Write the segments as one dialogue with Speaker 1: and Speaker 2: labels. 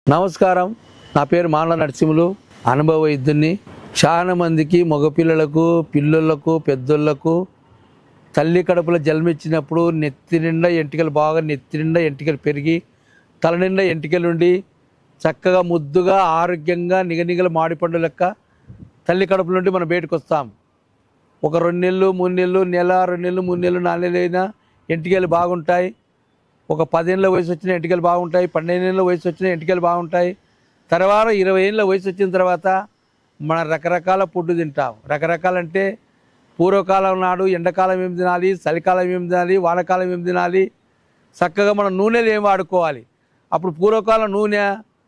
Speaker 1: నమస్కారం నా పేరు మానవ నరసింహులు అనుభవ వైద్యుని చాలా మందికి మగపిల్లలకు పిల్లలకు పెద్దోళ్ళకు తల్లి కడుపులో జన్మించినప్పుడు నెత్తి నిండా ఎంటికలు బాగా నెత్తి నిండా ఎంటికలు పెరిగి తల నిండా ఎంటికలు ఉండి చక్కగా ముద్దుగా ఆరోగ్యంగా నిగనిగల మాడిపండు లెక్క తల్లి కడుపు నుండి మనం బయటకు వస్తాం ఒక రెండు నెలలు మూడు నెలలు నెల రెండు నెలలు మూడు నెలలు నాలుగు నెలలు అయినా ఎంటికలు బాగుంటాయి ఒక పదేళ్ళ వయసు వచ్చిన ఎంటికలు బాగుంటాయి పన్నెండేళ్ళ వయసు వచ్చిన ఎంటికలు బాగుంటాయి తర్వాత ఇరవై ఏళ్ళ వయసు వచ్చిన తర్వాత మన రకరకాల ఫుడ్ తింటాం రకరకాలంటే పూర్వకాలం నాడు ఎండాకాలం ఏం తినాలి చలికాలం ఏం తినాలి వానకాలం ఏం తినాలి చక్కగా మనం నూనెలు ఏం వాడుకోవాలి అప్పుడు పూర్వకాలం నూనె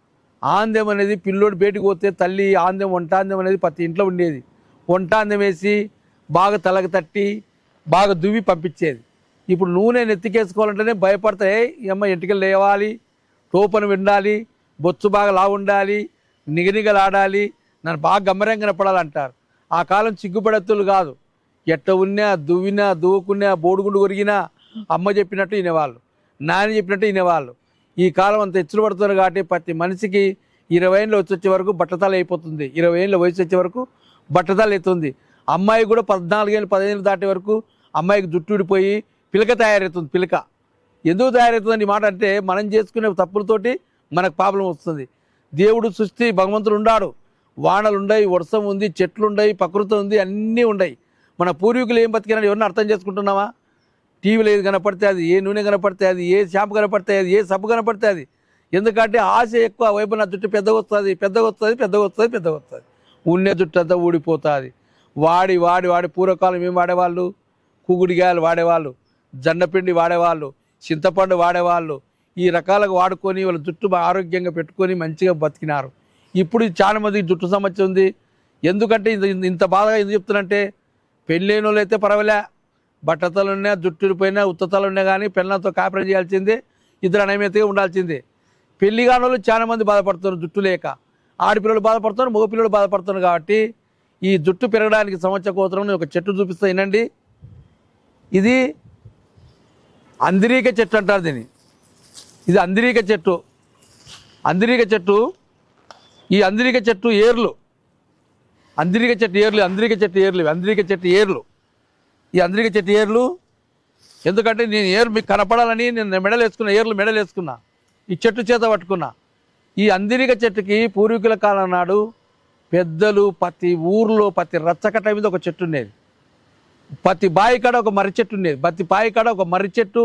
Speaker 1: ఆందెం అనేది పిల్లోడు బయటికి పోతే తల్లి ఆందెం వంటాందెం అనేది ప్రతి ఇంట్లో ఉండేది వంటాందెం వేసి బాగా తలకు తట్టి బాగా దువ్వి పంపించేది ఇప్పుడు నూనె నెత్తికేసుకోవాలంటేనే భయపడతాయి అమ్మ ఎంటికలు లేవాలి టోపను విండాలి బొచ్చు బాగా లా ఉండాలి నిగనిగలాడాలి నన్ను బాగా గమ్మరంగా కనపడాలంటారు ఆ కాలం చిగ్గుపడత్తులు కాదు ఎట్ట ఉన్నా దువ్వినా దువ్వుకున్నా బోడుగుండు కొరిగినా అమ్మ చెప్పినట్టు వినేవాళ్ళు నాయన చెప్పినట్టు వినేవాళ్ళు ఈ కాలం అంత హెచ్చులు పడుతున్నారు కాబట్టి ప్రతి మనిషికి ఇరవై ఏళ్ళు వచ్చి వచ్చే వరకు బట్టతల అయిపోతుంది ఇరవై ఏళ్ళ వయసు వచ్చే వరకు బట్టతల అవుతుంది అమ్మాయి కూడా పద్నాలుగేళ్ళు పదిహేను దాటే వరకు అమ్మాయికి జుట్టు ఊడిపోయి పిలక తయారవుతుంది పిలక ఎందుకు తయారవుతుంది ఈ మాట అంటే మనం చేసుకునే తప్పులతోటి మనకు ప్రాబ్లం వస్తుంది దేవుడు సృష్టి భగవంతుడు ఉండాడు వానలు ఉన్నాయి వర్షం ఉంది చెట్లు ఉన్నాయి ప్రకృతి ఉంది అన్నీ ఉన్నాయి మన పూర్వీకులు ఏం బతికినారు ఎవరిని అర్థం చేసుకుంటున్నావా టీవీలో ఏది కనపడితే అది ఏ నూనె కనపడితే అది ఏ షాంపు కనపడితే అది ఏ సబ్బు కనపడితే అది ఎందుకంటే ఆశ ఎక్కువ వైపు నా జుట్టు పెద్దగా వస్తుంది పెద్దగా వస్తుంది పెద్దగా వస్తుంది పెద్దగా వస్తుంది ఉన్నే జుట్టు అంతా ఊడిపోతుంది వాడి వాడి వాడి పూర్వకాలం ఏం వాడేవాళ్ళు కుగుడిగాయలు వాడేవాళ్ళు జన్నపిండి వాడేవాళ్ళు చింతపండు వాడేవాళ్ళు ఈ రకాలుగా వాడుకొని వాళ్ళ జుట్టు బాగా ఆరోగ్యంగా పెట్టుకొని మంచిగా బతికినారు ఇప్పుడు చాలా మందికి జుట్టు సమస్య ఉంది ఎందుకంటే ఇంత ఇంత బాధగా ఎందుకు చెప్తున్నంటే పెళ్ళైన వాళ్ళు అయితే పర్వాలే బట్టతలు ఉన్నా జుట్టు పోయినా ఉత్తతలు ఉన్నా కానీ పిల్లలతో కాపురం చేయాల్సిందే ఇద్దరు అనైమితగా ఉండాల్సిందే పెళ్లి కాని వాళ్ళు చాలా మంది బాధపడుతున్నారు జుట్టు లేక ఆడపిల్లలు బాధపడుతున్నారు మగపిల్లలు బాధపడుతున్నారు కాబట్టి ఈ జుట్టు పెరగడానికి సంవత్సర కోసరం నేను ఒక చెట్టు చూపిస్తా వినండి ఇది అందిరీక చెట్టు అంటారు దీన్ని ఇది అందిరీక చెట్టు అందిరీక చెట్టు ఈ అందిరీక చెట్టు ఏర్లు అందిరిక చెట్టు ఏర్లు అందిరిక చెట్టు ఏర్లు ఇవి. అందిరిక చెట్టు ఏర్లు ఈ అందిరిక చెట్టు ఏర్లు ఎందుకంటే నేను ఏరు మీకు కనపడాలని నేను మెడలు వేసుకున్నా ఏర్లు మెడలు వేసుకున్నా ఈ చెట్టు చేత పట్టుకున్నా ఈ అందిరిక చెట్టుకి పూర్వీకుల కాలం నాడు పెద్దలు ప్రతి ఊర్లో ప్రతి రచ్చకట్ట మీద ఒక చెట్టు ఉండేది ప్రతి బావి కాడ ఒక మర్రి చెట్టు ఉండేది ప్రతి బావి కాడ ఒక మర్రి చెట్టు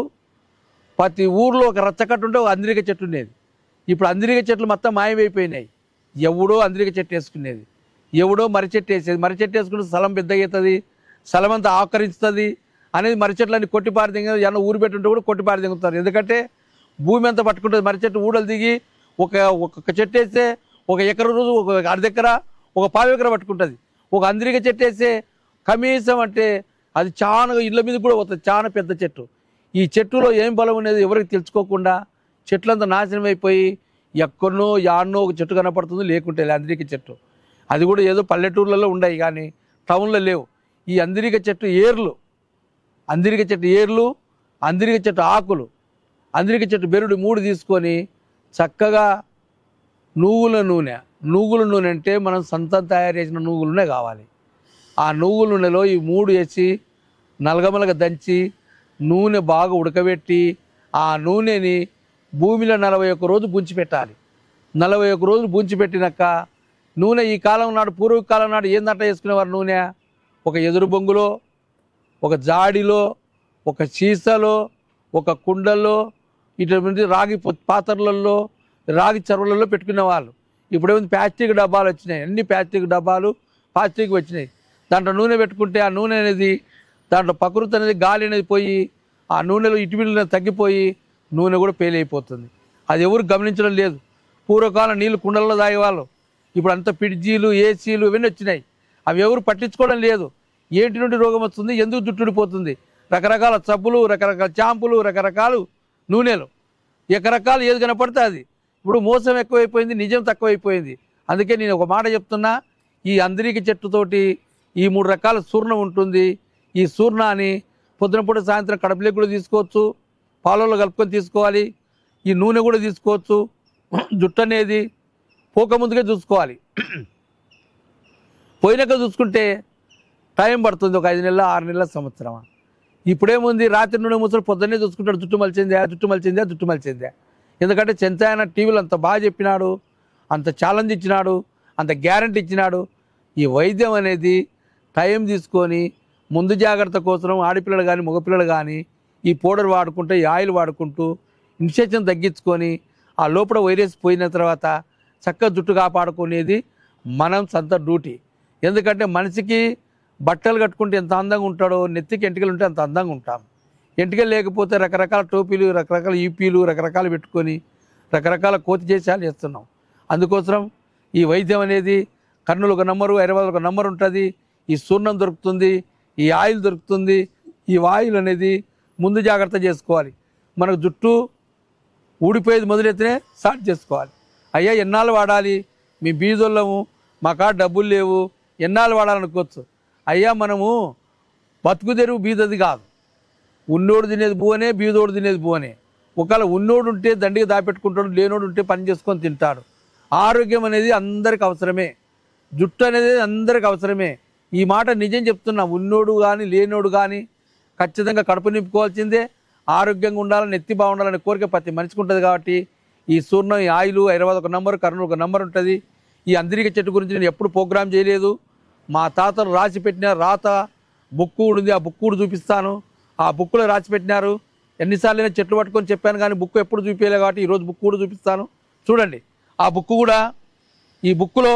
Speaker 1: ప్రతి ఊర్లో ఒక రచ్చకట్టు ఉంటే ఒక అందిరిక చెట్టు ఉండేది ఇప్పుడు అందిరిక చెట్లు మొత్తం మాయమైపోయినాయి ఎవడో అందిరిక చెట్టు వేసుకునేది ఎవడో మర్రి చెట్టు వేసేది మర్రి చెట్టు వేసుకుంటే స్థలం పెద్దగా అవుతుంది స్థలం అంతా ఆకరిస్తుంది అనేది మర్రి చెట్లన్నీ కొట్టి పారి దిగ ఏమన్నా ఊరు పెట్టుంటే కూడా కొట్టి పారి దిగుతారు ఎందుకంటే భూమి అంతా పట్టుకుంటుంది మర్రి చెట్టు ఊడలు దిగి ఒక ఒక్కొక్క చెట్టు వేస్తే ఒక ఎకర రోజు ఒక అర్ధ ఎకర ఒక పావు ఎకర పట్టుకుంటుంది ఒక అందిరిక చెట్టు వేస్తే కనీసం అంటే అది చాలా ఇళ్ళ మీద కూడా పోతుంది చాలా పెద్ద చెట్టు ఈ చెట్టులో ఏం బలం అనేది ఎవరికి తెలుసుకోకుండా చెట్లంతా నాశనం అయిపోయి ఎక్కడనో యాన్నో ఒక చెట్టు కనపడుతుంది లేకుంటే లే అందిరిక చెట్టు అది కూడా ఏదో పల్లెటూర్లలో ఉన్నాయి కానీ టౌన్లో లేవు ఈ అందిరిక చెట్టు ఏర్లు అందిరిక చెట్టు ఏర్లు అందిరిక చెట్టు ఆకులు అందిరిక చెట్టు బెరుడు మూడు తీసుకొని చక్కగా నువ్వుల నూనె నువ్వుల నూనె అంటే మనం సొంతం తయారు చేసిన నువ్వుల నూనె కావాలి ఆ నువ్వుల నూనెలో ఈ మూడు వేసి నలగమలగ దంచి నూనె బాగా ఉడకబెట్టి ఆ నూనెని భూమిలో నలభై ఒక్క రోజు బుంచి పెట్టాలి నలభై ఒక్క రోజులు బుంచి పెట్టినాక నూనె ఈ కాలం నాడు పూర్వకాలం నాడు ఏందంట వేసుకునేవారు నూనె ఒక ఎదురు బొంగులో ఒక జాడిలో ఒక సీసాలో ఒక కుండలో ఇటువంటి రాగి పొ- పాత్రలలో రాగి చెరువులలో పెట్టుకునేవాళ్ళు ఇప్పుడేమో ప్లాస్టిక్ డబ్బాలు వచ్చినాయి అన్ని ప్లాస్టిక్ డబ్బాలు ప్లాస్టిక్ వచ్చినాయి దాంట్లో నూనె పెట్టుకుంటే ఆ నూనె అనేది దాంట్లో ప్రకృతి అనేది గాలి అనేది పోయి ఆ నూనెలో ఇటుమిలు తగ్గిపోయి నూనె కూడా పేలైపోతుంది అది ఎవరు గమనించడం లేదు పూర్వకాలం నీళ్ళు కుండల్లో తాగేవాళ్ళు ఇప్పుడు అంత పిడ్జీలు ఏసీలు ఇవన్నీ వచ్చినాయి అవి ఎవరు పట్టించుకోవడం లేదు ఏంటి నుండి రోగం వస్తుంది ఎందుకు జుట్టుడిపోతుంది రకరకాల సబ్బులు రకరకాల షాంపులు రకరకాలు నూనెలు రకరకాలు ఏది కనపడితే అది ఇప్పుడు మోసం ఎక్కువైపోయింది నిజం తక్కువైపోయింది అందుకే నేను ఒక మాట చెప్తున్నా ఈ అందరికి చెట్టుతోటి ఈ మూడు రకాల సూర్ణం ఉంటుంది ఈ సూర్ణాన్ని పొద్దున పూట సాయంత్రం కడుపులోకి కూడా తీసుకోవచ్చు పాలలో కలుపుకొని తీసుకోవాలి ఈ నూనె కూడా తీసుకోవచ్చు జుట్టు అనేది పోక ముందుకే చూసుకోవాలి పోయినాక చూసుకుంటే టైం పడుతుంది ఒక ఐదు నెలల ఆరు నెలల సంవత్సరమా ఇప్పుడేముంది రాత్రి నుండి ముసలు పొద్దున్నే చూసుకుంటాడు జుట్టు మలిచిందా జుట్టు మలిచిందా జుట్టు మలిచిందా ఎందుకంటే చెంచాయన టీవీలో అంత బాగా చెప్పినాడు అంత ఛాలెంజ్ ఇచ్చినాడు అంత గ్యారంటీ ఇచ్చినాడు ఈ వైద్యం అనేది టైం తీసుకొని ముందు జాగ్రత్త కోసం ఆడపిల్లలు కానీ మగపిల్లలు కానీ ఈ పౌడర్ వాడుకుంటూ ఈ ఆయిల్ వాడుకుంటూ ఇన్ఫెక్షన్ తగ్గించుకొని ఆ లోపల వైరస్ పోయిన తర్వాత చక్కగా జుట్టు కాపాడుకునేది మనం సొంత డ్యూటీ ఎందుకంటే మనిషికి బట్టలు కట్టుకుంటే ఎంత అందంగా ఉంటాడో నెత్తికి ఎంటికలు ఉంటే అంత అందంగా ఉంటాం ఎంటికలు లేకపోతే రకరకాల టోపీలు రకరకాల ఈపీలు రకరకాలు పెట్టుకొని రకరకాల కోతి చేసాలు చేస్తున్నాం అందుకోసం ఈ వైద్యం అనేది కర్నూలు ఒక నంబరు హైదరాబాద్ ఒక నంబర్ ఉంటుంది ఈ సూర్ణం దొరుకుతుంది ఈ ఆయిల్ దొరుకుతుంది ఈ ఆయిల్ అనేది ముందు జాగ్రత్త చేసుకోవాలి మనకు జుట్టు ఊడిపోయేది మొదలెత్తనే స్టార్ట్ చేసుకోవాలి అయ్యా ఎన్నాళ్ళు వాడాలి మీ బీదోళ్ళము మా కాడ డబ్బులు లేవు ఎన్నాళ్ళు వాడాలనుకోవచ్చు అయ్యా మనము బతుకు తెరువు బీదది కాదు ఉన్నోడు తినేది బువనే బీదోడు తినేది బువనే ఒకవేళ ఉన్నోడు ఉంటే దండిగా దాపెట్టుకుంటాడు లేనోడు ఉంటే పని చేసుకొని తింటాడు ఆరోగ్యం అనేది అందరికి అవసరమే జుట్టు అనేది అందరికి అవసరమే ఈ మాట నిజం చెప్తున్నా ఉన్నోడు కానీ లేనోడు కానీ ఖచ్చితంగా కడుపు నింపుకోవాల్సిందే ఆరోగ్యంగా ఉండాలని ఎత్తి బాగుండాలనే కోరిక ప్రతి మనిషికి ఉంటుంది కాబట్టి ఈ సూర్ణం ఈ ఆయిల్ హైదరాబాద్ ఒక నంబర్ కర్నూలు ఒక నంబర్ ఉంటుంది ఈ అందిరిక చెట్టు గురించి నేను ఎప్పుడు ప్రోగ్రామ్ చేయలేదు మా తాతలు రాసి పెట్టిన రాత బుక్కు కూడా ఉంది ఆ బుక్ కూడా చూపిస్తాను ఆ బుక్లో రాసి పెట్టినారు ఎన్నిసార్లు నేను చెట్లు పట్టుకొని చెప్పాను కానీ బుక్ ఎప్పుడు చూపించలేదు కాబట్టి ఈరోజు బుక్ కూడా చూపిస్తాను చూడండి ఆ బుక్ కూడా ఈ బుక్లో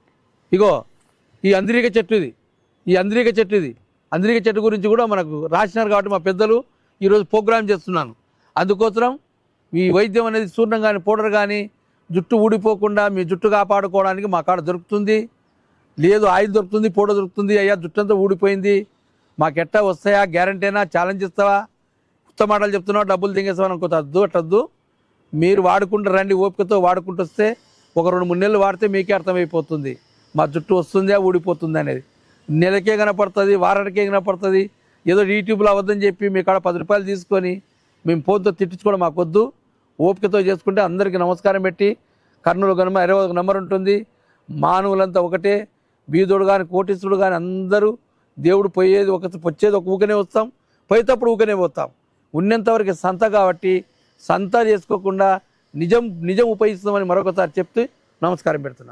Speaker 1: ఇగో ఈ అందిరిక చెట్టు ఇది ఈ అందిరిక చెట్టు ఇది అందిరిక చెట్టు గురించి కూడా మనకు రాసినారు కాబట్టి మా పెద్దలు ఈరోజు ప్రోగ్రామ్ చేస్తున్నాను అందుకోసం ఈ వైద్యం అనేది చూర్ణం కానీ పౌడర్ కానీ జుట్టు ఊడిపోకుండా మీ జుట్టు కాపాడుకోవడానికి మా కాడ దొరుకుతుంది లేదు ఆయిల్ దొరుకుతుంది పౌడర్ దొరుకుతుంది అయ్యా జుట్టు అంతా ఊడిపోయింది మాకెట్టా వస్తాయా గ్యారంటీనా ఛాలెంజ్ ఇస్తావా కొత్త మాటలు చెప్తున్నావు డబ్బులు తింగేస్తావా అనుకో అద్దు అట్టద్దు మీరు వాడుకుంటూ రండి ఓపికతో వాడుకుంటూ వస్తే ఒక రెండు మూడు నెలలు వాడితే మీకే అర్థమైపోతుంది మా జుట్టు వస్తుందా ఊడిపోతుంది అనేది నెలకే కనపడుతుంది వారానికే కనపడుతుంది ఏదో యూట్యూబ్లో అవద్దని చెప్పి మీ కాడ పది రూపాయలు తీసుకొని మేము ఫోన్తో తిట్టించుకోవడం మాకొద్దు ఓపికతో చేసుకుంటే అందరికీ నమస్కారం పెట్టి కర్నూలు గనుమ ఇరవై ఒక నెంబర్ ఉంటుంది మానవులంతా ఒకటే బీదోడు కానీ కోటీశ్వరుడు కానీ అందరూ దేవుడు పోయేది ఒక వచ్చేది ఒక ఊకనే వస్తాం పోయేటప్పుడు ఊకనే పోతాం ఉన్నంతవరకు సంత కాబట్టి సంత చేసుకోకుండా నిజం నిజం ఉపయోగిస్తామని మరొకసారి చెప్తూ నమస్కారం పెడుతున్నాను